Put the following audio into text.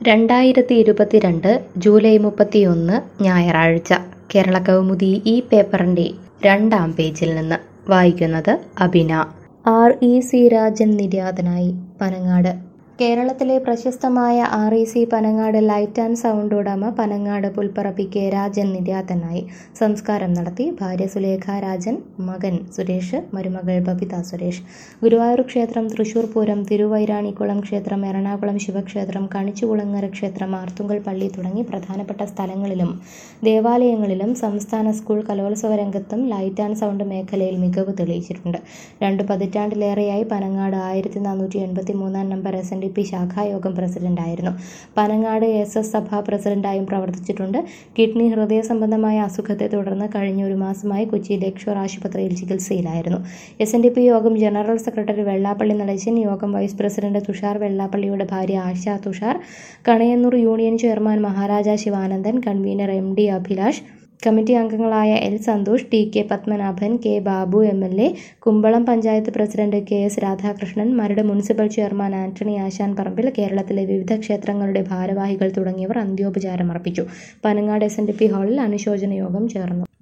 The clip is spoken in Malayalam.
രണ്ടായിരത്തി ഇരുപത്തിരണ്ട് ജൂലൈ മുപ്പത്തിയൊന്ന് ഞായറാഴ്ച കേരള കൗമുദി ഈ പേപ്പറിൻ്റെ രണ്ടാം പേജിൽ നിന്ന് വായിക്കുന്നത് Abina R E C Rajan നിര്യാതനായി പനങ്ങാട് കേരളത്തിലെ പ്രശസ്തമായ R E C Panangad light and sound ഉടമ പനങ്ങാട് പുൽപ്പറപ്പി കെ രാജൻ നിര്യാതനായി സംസ്കാരം നടത്തി ഭാര്യ സുലേഖ രാജൻ മകൻ സുരേഷ് മരുമകൾ ബബിത സുരേഷ് ഗുരുവായൂർ ക്ഷേത്രം തൃശൂർ പൂരം തിരുവൈരാണിക്കുളം ക്ഷേത്രം എറണാകുളം ശിവക്ഷേത്രം കണിച്ചുകുളങ്ങര ക്ഷേത്രം ആർത്തുങ്കൽ പള്ളി തുടങ്ങി പ്രധാനപ്പെട്ട സ്ഥലങ്ങളിലും ദേവാലയങ്ങളിലും സംസ്ഥാന സ്കൂൾ കലോത്സവ രംഗത്തും ലൈറ്റ് ആൻഡ് സൗണ്ട് മേഖലയിൽ മികവ് തെളിയിച്ചിട്ടുണ്ട് രണ്ട് പതിറ്റാണ്ടിലേറെയായി പനങ്ങാട് ആയിരത്തി നാനൂറ്റി എൺപത്തി മൂന്നാം number S N D P ശാഖായോഗം പ്രസിഡന്റായിരുന്നു പനങ്ങാട് എസ് എസ് സഭ പ്രസിഡന്റായും പ്രവർത്തിച്ചിട്ടുണ്ട് കിഡ്നി ഹൃദയ സംബന്ധമായ അസുഖത്തെ തുടർന്ന് കഴിഞ്ഞ ഒരു മാസമായി കൊച്ചി ലേക്ഷോർ ആശുപത്രിയിൽ ചികിത്സയിലായിരുന്നു എസ് എൻ ഡി പി യോഗം ജനറൽ സെക്രട്ടറി വെള്ളാപ്പള്ളി നടേശൻ യോഗം വൈസ് പ്രസിഡന്റ് തുഷാർ വെള്ളാപ്പള്ളിയുടെ ഭാര്യ Asha Thushar Kanayannur union chairman Maharaja Sivanandan convener M D Abhilash committee അംഗങ്ങളായ L Santhosh T K Padmanabhan K Babu M L A Kumbalam panchayat president K S Radhakrishnan Maradu municipal chairman Antony Asan Parambil കേരളത്തിലെ വിവിധ ക്ഷേത്രങ്ങളുടെ ഭാരവാഹികൾ തുടങ്ങിയവർ അന്ത്യോപചാരം അർപ്പിച്ചു Panangad S N D P ഹാളിൽ അനുശോചന യോഗം ചേർന്നു